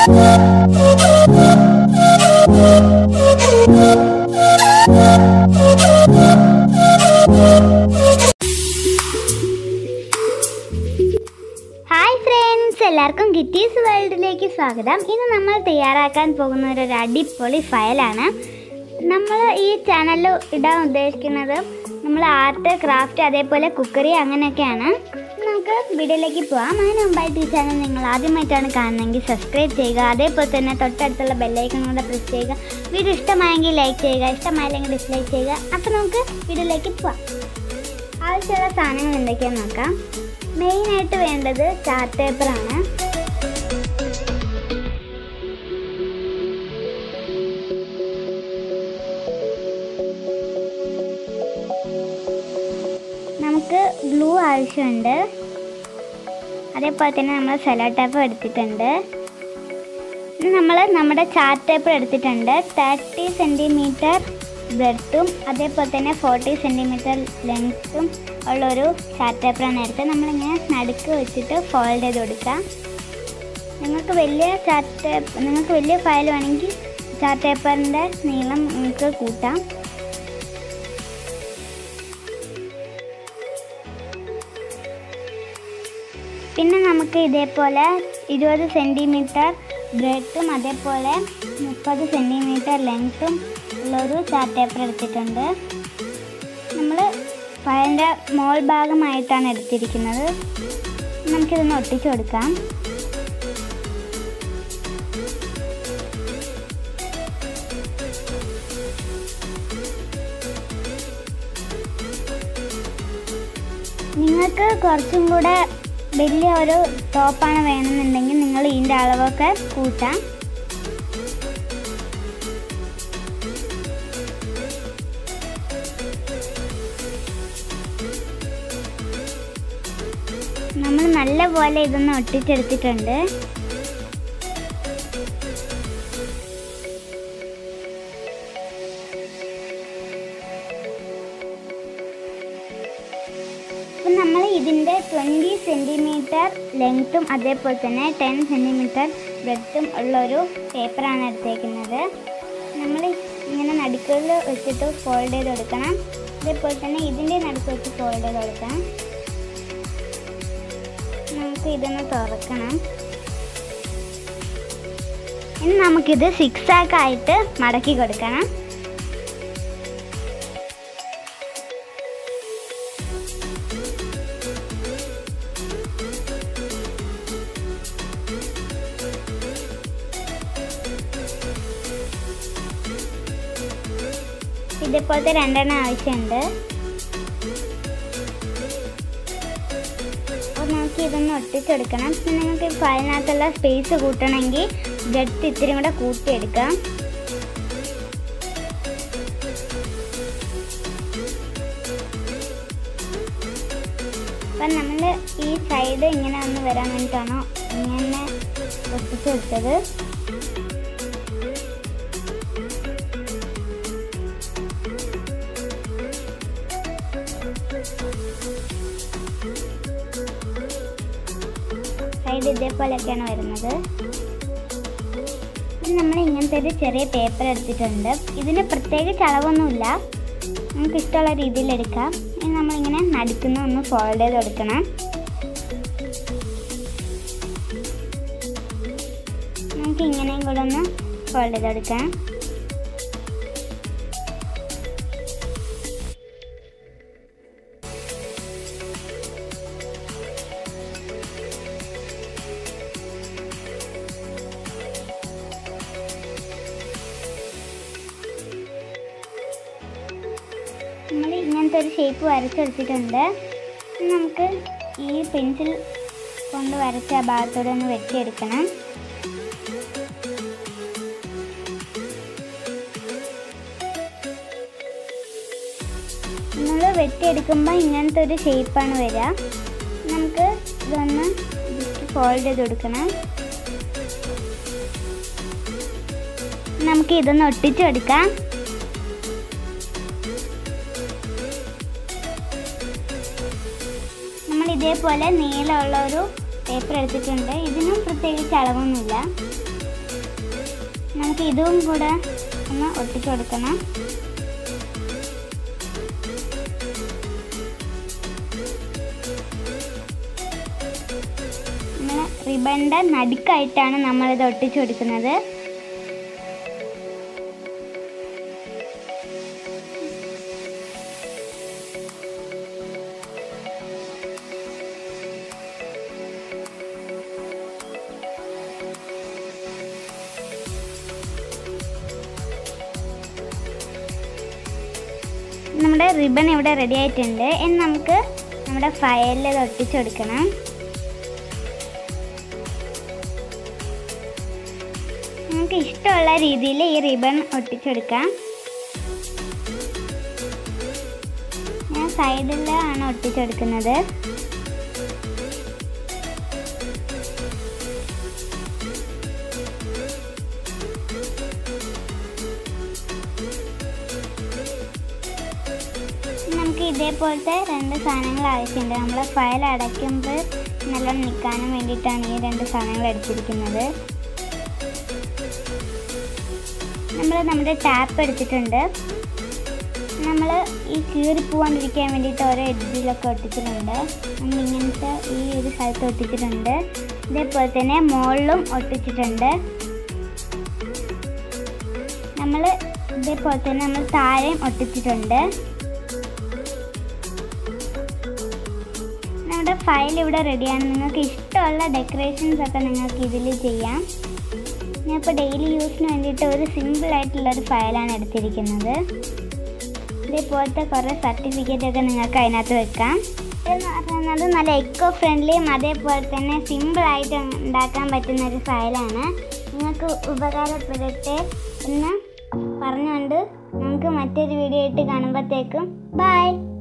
hi friends എല്ലാവർക്കും ഗിറ്റീസ് വേൾഡിലേക്ക് സ്വാഗതം ഇന്ന് നമ്മൾ തയ്യാറാക്കാൻ പോകുന്ന ഒരു അടിപൊളി ഫയലാണ് നമ്മൾ ഈ ചാനലിൽ ഇടാൻ ഉദ്ദേശിക്കുന്നത് നമ്മൾ ആർട്ട് ക്രാഫ്റ്റ് അതേപോലെ കുക്കറി അങ്ങനെയൊക്കെയാണ് നമുക്ക് വീഡിയോയിലേക്ക് പോകാം അതിന് മുമ്പായിട്ട് ഈ ചാനൽ നിങ്ങൾ ആദ്യമായിട്ടാണ് കാണുന്നതെങ്കിൽ സബ്സ്ക്രൈബ് ചെയ്യുക അതേപോലെ തന്നെ തൊട്ടടുത്തുള്ള ബെല്ലൈക്കൺ കൂടെ പ്രസ് ചെയ്യുക വീഡിയോ ഇഷ്ടമായെങ്കിൽ ലൈക്ക് ചെയ്യുക ഇഷ്ടമായില്ലെങ്കിൽ ഡിസ്ലൈക്ക് ചെയ്യുക അപ്പോൾ നമുക്ക് വീഡിയോയിലേക്ക് പോവാം ആവശ്യമുള്ള സാധനങ്ങൾ എന്തൊക്കെയാണെന്ന് നോക്കാം മെയിനായിട്ട് വേണ്ടത് ചാർട്ട് പേപ്പറാണ് നമുക്ക് ഗ്ലൂ ആവശ്യമുണ്ട് അതേപോലെ തന്നെ നമ്മൾ സെലോ ടേപ്പ് എടുത്തിട്ടുണ്ട് നമ്മൾ നമ്മുടെ ചാർട്ട് പേപ്പർ എടുത്തിട്ടുണ്ട് തേർട്ടി സെൻറ്റിമീറ്റർ ബ്രെഡും അതേപോലെ തന്നെ ഫോർട്ടി സെൻറ്റിമീറ്റർ ലെങ്ത്തും ഉള്ളൊരു ചാർട്ട് പേപ്പറാണ് എടുത്തത് നമ്മളിങ്ങനെ നടുക്ക് വെച്ചിട്ട് ഫോൾഡ് ചെയ്ത് കൊടുക്കാം നിങ്ങൾക്ക് വലിയ ചാർട്ട് പേപ്പർ നിങ്ങൾക്ക് വലിയ ഫയൽ വേണമെങ്കിൽ ചാർട്ട് പേപ്പറിൻ്റെ നീളം നിങ്ങൾക്ക് കൂട്ടാം പിന്നെ നമുക്ക് ഇതേപോലെ ഇരുപത് സെൻറ്റിമീറ്റർ ബ്രെഡും അതേപോലെ മുപ്പത് സെൻറ്റിമീറ്റർ ലെങ്ത്തും ഉള്ളൊരു ചാർട്ട് പേപ്പർ എടുത്തിട്ടുണ്ട് നമ്മൾ ഫയലിൻ്റെ മോൾ ഭാഗമായിട്ടാണ് എടുത്തിരിക്കുന്നത് നമുക്കിതൊന്ന് ഒട്ടിച്ചു കൊടുക്കാം നിങ്ങൾക്ക് കുറച്ചും കൂടെ വലിയ ഒരു ടോപ്പാണ് വേണമെന്നുണ്ടെങ്കിൽ നിങ്ങൾ ഇതിൻ്റെ അളവൊക്കെ കൂട്ടാം നമ്മൾ നല്ലപോലെ ഇതൊന്ന് ഒട്ടിച്ചെടുത്തിട്ടുണ്ട് അപ്പം നമ്മൾ ഇതിൻ്റെ ട്വൻറ്റി സെൻറ്റിമീറ്റർ ലെങ്ത്തും അതേപോലെ തന്നെ ടെൻ സെൻറ്റിമീറ്റർ ബ്രെഡും ഉള്ളൊരു പേപ്പറാണ് എടുത്തേക്കുന്നത് നമ്മൾ ഇങ്ങനെ നടുക്കുകളിൽ വെച്ചിട്ട് ഫോൾഡ് ചെയ്ത് കൊടുക്കണം അതേപോലെ തന്നെ ഇതിൻ്റെ നടുക്ക് വെച്ച് ഫോൾഡ് ചെയ്ത് കൊടുക്കണം നമുക്ക് ഇതൊന്ന് തുറക്കണം ഇനി നമുക്കിത് സിക്സ് ആയിട്ട് മടക്കി കൊടുക്കണം ഇതേപോലത്തെ രണ്ടെണ്ണം ആവശ്യമുണ്ട് അപ്പോൾ നമുക്ക് ഇതൊന്ന് ഒട്ടിച്ചെടുക്കണം പിന്നെ നിങ്ങൾക്ക് ഫയലിനകത്തുള്ള സ്പേസ് കൂട്ടണമെങ്കിൽ ജെറ്റ് ഇത്തിരി കൂടെ കൂട്ടിയെടുക്കാം അപ്പം നമ്മൾ ഈ സൈഡ് ഇങ്ങനെ ഒന്ന് വരാൻ വേണ്ടിയിട്ടാണോ ഇങ്ങനെ ഒട്ടിച്ചെടുത്തത് സൈഡ് ഇതേപോലെയൊക്കെയാണ് വരുന്നത് നമ്മൾ ഇങ്ങനത്തെ ഒരു ചെറിയ പേപ്പർ എടുത്തിട്ടുണ്ട് ഇതിന് പ്രത്യേകിച്ച് അളവൊന്നുമില്ല നമുക്ക് ഇഷ്ടമുള്ള രീതിയിൽ എടുക്കാം ഇനി നമ്മളിങ്ങനെ നടുക്കുന്ന ഒന്ന് ഫോൾഡ് ചെയ്ത് കൊടുക്കണം നമുക്ക് ഇങ്ങനെയും കൂടെ ഒന്ന് ഫോൾഡ് ചെയ്ത് കൊടുക്കാം നമ്മൾ ഇങ്ങനത്തെ ഒരു ഷേപ്പ് വരച്ചെടുത്തിട്ടുണ്ട് ഇനി നമുക്ക് ഈ പെൻസിൽ കൊണ്ട് വരച്ച ആ ഭാഗത്തോടെ ഒന്ന് വെട്ടിയെടുക്കണം നമ്മൾ വെട്ടിയെടുക്കുമ്പോൾ ഇങ്ങനത്തെ ഒരു ഷേപ്പാണ് വരിക നമുക്ക് ഇതൊന്ന് ഫോൾഡ് ചെയ്ത് കൊടുക്കണം നമുക്ക് ഇതൊന്ന് ഒട്ടിച്ചെടുക്കാം നമ്മൾ ഇതേപോലെ നീളമുള്ള ഒരു പേപ്പർ എടുത്തിട്ടുണ്ട് ഇതിനും പ്രത്യേകിച്ച് അളവൊന്നുമില്ല നമുക്ക് ഇതും കൂടെ ഒന്ന് ഒട്ടിച്ചു കൊടുക്കണം നമ്മൾ റിബണിൻ്റെ നടുക്കായിട്ടാണ് നമ്മളിത് ഒട്ടിച്ചു കൊടുക്കുന്നത് നമ്മുടെ റിബൺ ഇവിടെ റെഡി ആയിട്ടുണ്ട് ഇനി നമുക്ക് നമ്മുടെ ഫയലിൽ ഇത് ഒട്ടിച്ചു കൊടുക്കണം നമുക്ക് ഇഷ്ടമുള്ള രീതിയിൽ ഈ റിബൺ ഒട്ടിച്ചെടുക്കാം ഞാൻ സൈഡിലാണ് ഒട്ടിച്ചെടുക്കുന്നത് നമുക്ക് ഇതേപോലത്തെ രണ്ട് സാധനങ്ങൾ ആവശ്യമുണ്ട് നമ്മൾ ഫയൽ അടയ്ക്കുമ്പോൾ നല്ലോണം നിൽക്കാനും വേണ്ടിയിട്ടാണ് ഈ രണ്ട് സാധനങ്ങൾ എടുത്തിരിക്കുന്നത് നമ്മൾ നമ്മുടെ ടാപ്പ് എടുത്തിട്ടുണ്ട് നമ്മൾ ഈ കീറി പോകാണ്ടിരിക്കാൻ വേണ്ടിയിട്ട് ഓരോ എഡ്ജിലൊക്കെ ഒട്ടിച്ചിട്ടുണ്ട് നമ്മൾ ഇങ്ങനത്തെ ഈ ഒരു സ്ഥലത്ത് ഒട്ടിച്ചിട്ടുണ്ട് ഇതേപോലെ തന്നെ മുകളിലും ഒട്ടിച്ചിട്ടുണ്ട് നമ്മൾ ഇതേപോലെ തന്നെ നമ്മൾ താഴെയും ഒട്ടിച്ചിട്ടുണ്ട് നമ്മുടെ ഫയൽ ഇവിടെ റെഡിയാണ് നിങ്ങൾക്ക് ഇഷ്ടമുള്ള ഡെക്കറേഷൻസ് ഒക്കെ നിങ്ങൾക്ക് ഇതിൽ ചെയ്യാം ഞാനിപ്പോൾ ഡെയിലി യൂസിന് വേണ്ടിയിട്ട് ഒരു സിമ്പിൾ ആയിട്ടുള്ള ഒരു ഫയലാണ് എടുത്തിരിക്കുന്നത് ഇതേപോലത്തെ കുറേ സർട്ടിഫിക്കറ്റ് ഒക്കെ നിങ്ങൾക്ക് അതിനകത്ത് വെക്കാം ഇതെന്ന് പറയുന്നത് നല്ല എക്കോ ഫ്രണ്ട്ലിയും അതേപോലെ തന്നെ സിമ്പിളായിട്ട് ഉണ്ടാക്കാൻ പറ്റുന്ന ഒരു ഫയലാണ് നിങ്ങൾക്ക് ഉപകാരപ്പെടട്ടെ എന്ന് പറഞ്ഞുകൊണ്ട് നമുക്ക് മറ്റൊരു വീഡിയോ ആയിട്ട് കാണുമ്പോഴത്തേക്കും ബൈ